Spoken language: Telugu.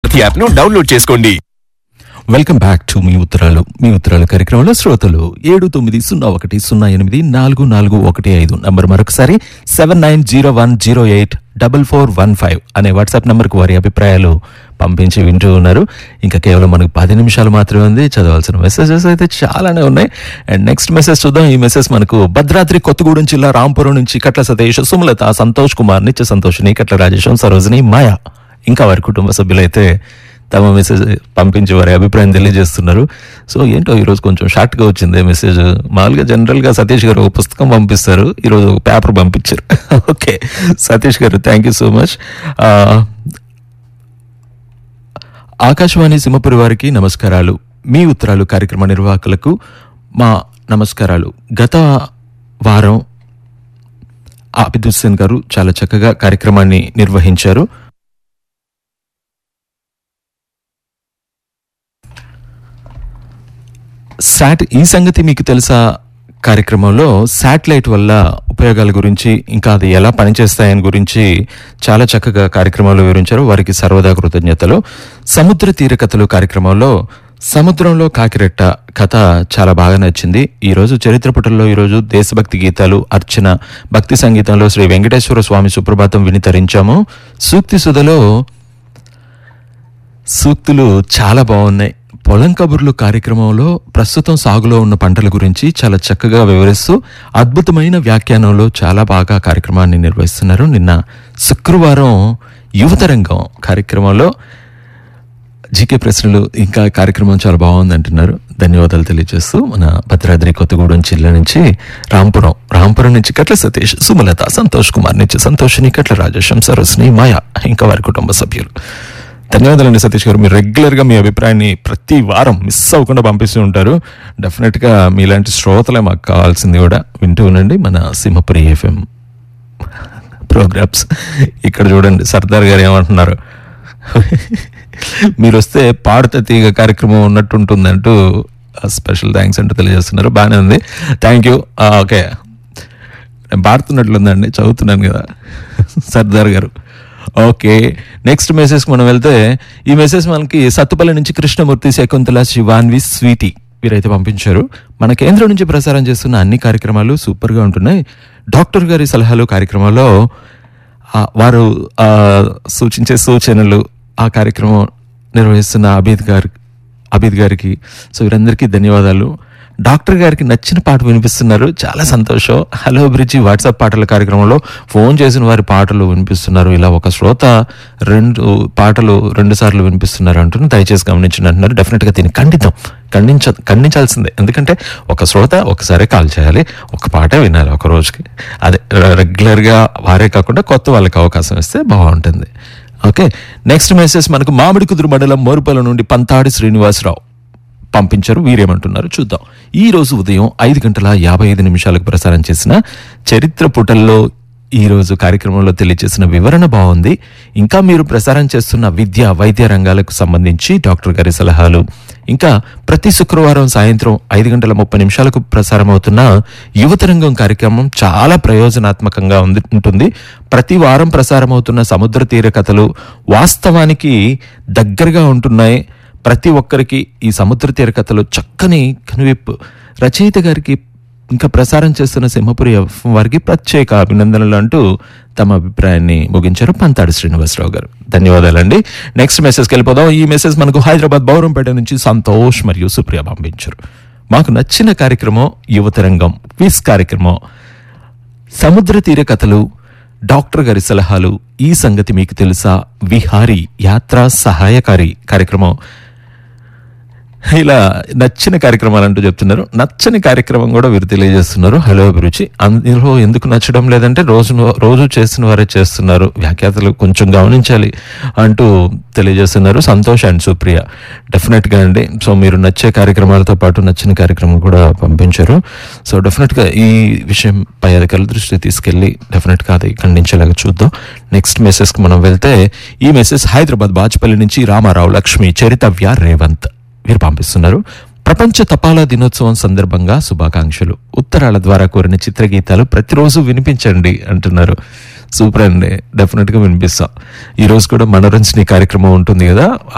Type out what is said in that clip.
యాప్ ను డౌన్లోడ్ చేసుకోండి వెల్కమ్ బ్యాక్ టు మీ ఉత్తరాలు మీ ఉత్తరాలు కార్యక్రమంలో శ్రోతలు ఏడు తొమ్మిది సున్నా ఒకటి సున్నా ఎనిమిది నాలుగు నాలుగు ఒకటి ఐదు నంబర్ మరొకసారి seven nine zero one zero eight double four one five అనే వాట్సాప్ నంబర్కు వారి అభిప్రాయాలు పంపించి వింటూ ఉన్నారు ఇంకా కేవలం మనకు పది నిమిషాలు మాత్రమే ఉంది చదవాల్సిన మెసేజెస్ అయితే చాలానే ఉన్నాయి అండ్ నెక్స్ట్ మెసేజ్ చూద్దాం ఈ మెసేజ్ మనకు భద్రాద్రి కొత్తగూడెం జిల్లా రాంపురం నుంచి కట్ల సతీష్ సుమలత సంతోష్ కుమార్ నిత్య సంతోషిని కట్ల రాజేశం సరోజిని మాయా ఇంకా వారి కుటుంబ సభ్యులైతే తమ మెసేజ్ పంపించి వారి అభిప్రాయం తెలియజేస్తున్నారు సో ఏంటో ఈరోజు కొంచెం షార్ట్గా వచ్చింది మెసేజ్ మామూలుగా జనరల్గా సతీష్ గారు ఒక పుస్తకం పంపిస్తారు ఈరోజు ఒక పేపర్ పంపించారు ఓకే సతీష్ గారు thank you so much Akashvani Simhapuri వారికి నమస్కారాలు మీ ఉత్తరాలు కార్యక్రమ నిర్వాహకులకు మా నమస్కారాలు గత వారం ఆబిద్ హుస్సేన్ గారు చాలా చక్కగా కార్యక్రమాన్ని నిర్వహించారు శాట్ ఈ సంగతి మీకు తెలుసా కార్యక్రమంలో శాటిలైట్ వల్ల ఉపయోగాల గురించి ఇంకా అది ఎలా పనిచేస్తాయని గురించి చాలా చక్కగా కార్యక్రమంలో వివరించారు వారికి సర్వదా కృతజ్ఞతలు సముద్ర తీర కథలు కార్యక్రమంలో సముద్రంలో కాకిరెట్ట కథ చాలా బాగా నచ్చింది ఈ రోజు చరిత్ర పుటల్లో ఈరోజు దేశభక్తి గీతాలు అర్చన భక్తి సంగీతంలో శ్రీ వెంకటేశ్వర స్వామి సుప్రభాతం విని తరించాము సూక్తి సుధలో సూక్తులు చాలా బాగున్నాయి పొలం కబుర్లు కార్యక్రమంలో ప్రస్తుతం సాగులో ఉన్న పంటల గురించి చాలా చక్కగా వివరిస్తూ అద్భుతమైన వ్యాఖ్యానంలో చాలా బాగా కార్యక్రమాన్ని నిర్వహిస్తున్నారు నిన్న శుక్రవారం యువతరంగం కార్యక్రమంలో జీకే ప్రశ్నలు ఇంకా కార్యక్రమం చాలా బాగుంది అంటున్నారు ధన్యవాదాలు తెలియజేస్తూ మన భద్రాద్రి కొత్తగూడెం జిల్లా నుంచి రాంపురం రాంపురం నుంచి కట్ల సతీష్ సుమలత సంతోష్ కుమార్ నుంచి సంతోషిని కట్ల రాజేశం సరోస్ని మాయా ఇంకా వారి కుటుంబ సభ్యులు ధన్యవాదాలండి సతీష్ గారు మీరు రెగ్యులర్గా మీ అభిప్రాయాన్ని ప్రతి వారం మిస్ అవ్వకుండా పంపిస్తూ ఉంటారు డెఫినెట్గా మీలాంటి శ్రోతలే మాకు కావాల్సింది కూడా వింటూ ఉండండి మన సింహపురి ఎఫ్ఎం ప్రోగ్రామ్స్ ఇక్కడ చూడండి సర్దార్ గారు ఏమంటున్నారు మీరు వస్తే పాడుత తీగ కార్యక్రమం ఉన్నట్టు ఉంటుందంటూ స్పెషల్ థ్యాంక్స్ అంటూ తెలియజేస్తున్నారు బాగానే ఉంది థ్యాంక్ యూ ఓకే నేను పాడుతున్నట్లుందండి చదువుతున్నాను కదా సర్దార్ గారు ఓకే నెక్స్ట్ మెసేజ్ మనం వెళ్తే ఈ మెసేజ్ మనకి సత్తుపల్లి నుంచి కృష్ణమూర్తి శకుంతల శివాన్వి స్వీటీ వీరైతే పంపించారు మన కేంద్రం నుంచి ప్రసారం చేస్తున్న అన్ని కార్యక్రమాలు సూపర్గా ఉంటున్నాయి డాక్టర్ గారి సలహాలు కార్యక్రమంలో ఆ, వారు ఆ, సూచించే సూచనలు ఆ కార్యక్రమం నిర్వహిస్తున్న అబీద్ గారి అబీద్ గారికి సో వీరందరికీ ధన్యవాదాలు డాక్టర్ గారికి నచ్చిన పాట వినిపిస్తున్నారు చాలా సంతోషం హలో బ్రిడ్జి వాట్సాప్ పాటల కార్యక్రమంలో ఫోన్ చేసిన వారి పాటలు వినిపిస్తున్నారు ఇలా ఒక శ్రోత రెండు పాటలు రెండు సార్లు వినిపిస్తున్నారు అంటున్న దయచేసి గమనించండి అంటున్నారు డెఫినెట్గా దీన్ని ఖండితం ఖండించ ఖండించాల్సిందే ఎందుకంటే ఒక శ్రోత ఒకసారి కాల్ చేయాలి ఒక పాటే వినాలి ఒక రోజుకి అదే రెగ్యులర్గా వారే కాకుండా కొత్త వాళ్ళకి అవకాశం ఇస్తే బాగుంటుంది ఓకే నెక్స్ట్ మెసేజ్ మనకు మామిడి కుదురు మండలం మోరుపల నుండి పంతాడి శ్రీనివాసరావు పంపించారు వీరేమంటున్నారు చూద్దాం ఈ రోజు ఉదయం ఐదు గంటల యాభై ఐదు నిమిషాలకు ప్రసారం చేసిన చరిత్ర పుటల్లో ఈ రోజు కార్యక్రమంలో తెలియజేసిన వివరణ బాగుంది ఇంకా మీరు ప్రసారం చేస్తున్న విద్య వైద్య రంగాలకు సంబంధించి డాక్టర్ గారి సలహాలు ఇంకా ప్రతి శుక్రవారం సాయంత్రం ఐదు గంటల ముప్పై నిమిషాలకు ప్రసారం అవుతున్న యువతరంగం కార్యక్రమం చాలా ప్రయోజనాత్మకంగా ఉంది ఉంటుంది ప్రతి వారం ప్రసారం అవుతున్న సముద్ర తీర కథలు వాస్తవానికి దగ్గరగా ఉంటున్నాయి ప్రతి ఒక్కరికి ఈ సముద్ర తీర కథలు చక్కని కనువిప్పు రచయిత గారికి ఇంకా ప్రసారం చేస్తున్న సింహపురి ఎఫ్ఎం వారికి ప్రత్యేక అభినందనలు అంటూ తమ అభిప్రాయాన్ని ముగించారు పంతాడు శ్రీనివాసరావు గారు ధన్యవాదాలండి నెక్స్ట్ మెసేజ్కి వెళ్ళిపోదాం ఈ మెసేజ్ మనకు హైదరాబాద్ బౌరంపేట నుంచి సంతోష్ మరియు సుప్రియ పంపించారు మాకు నచ్చిన కార్యక్రమం యువతరంగం క్విజ్ కార్యక్రమం సముద్ర తీర కథలు డాక్టర్ గారి సలహాలు ఈ సంగతి మీకు తెలుసా విహారీ యాత్రా సహాయకారి కార్యక్రమం ఇలా నచ్చిన కార్యక్రమాలు అంటూ చెప్తున్నారు నచ్చని కార్యక్రమం కూడా వీరు తెలియజేస్తున్నారు హలో అభిరుచి అందులో ఎందుకు నచ్చడం లేదంటే రోజు రోజు చేస్తున్న వారే చేస్తున్నారు వ్యాఖ్యాతలు కొంచెం గమనించాలి అంటూ తెలియజేస్తున్నారు సంతోష్ అండ్ సుప్రియ డెఫినెట్గా అండి సో మీరు నచ్చే కార్యక్రమాలతో పాటు నచ్చిన కార్యక్రమం కూడా పంపించారు సో డెఫినెట్గా ఈ విషయం పై అధికారుల దృష్టి తీసుకెళ్ళి డెఫినెట్గా అది ఖండించేలాగా చూద్దాం నెక్స్ట్ మెసేజ్కి మనం వెళ్తే ఈ మెసేజ్ హైదరాబాద్ బాజ్పల్లి నుంచి రామారావు లక్ష్మి చరితవ్య రేవంత్ వీరు పంపిస్తున్నారు ప్రపంచ తపాలా దినోత్సవం సందర్భంగా శుభాకాంక్షలు ఉత్తరాల ద్వారా కోరిన చిత్రగీతాలు ప్రతిరోజు వినిపించండి అంటున్నారు సూపర్ అండి డెఫినెట్గా వినిపిస్తాం ఈరోజు కూడా మనోరంజని కార్యక్రమం ఉంటుంది కదా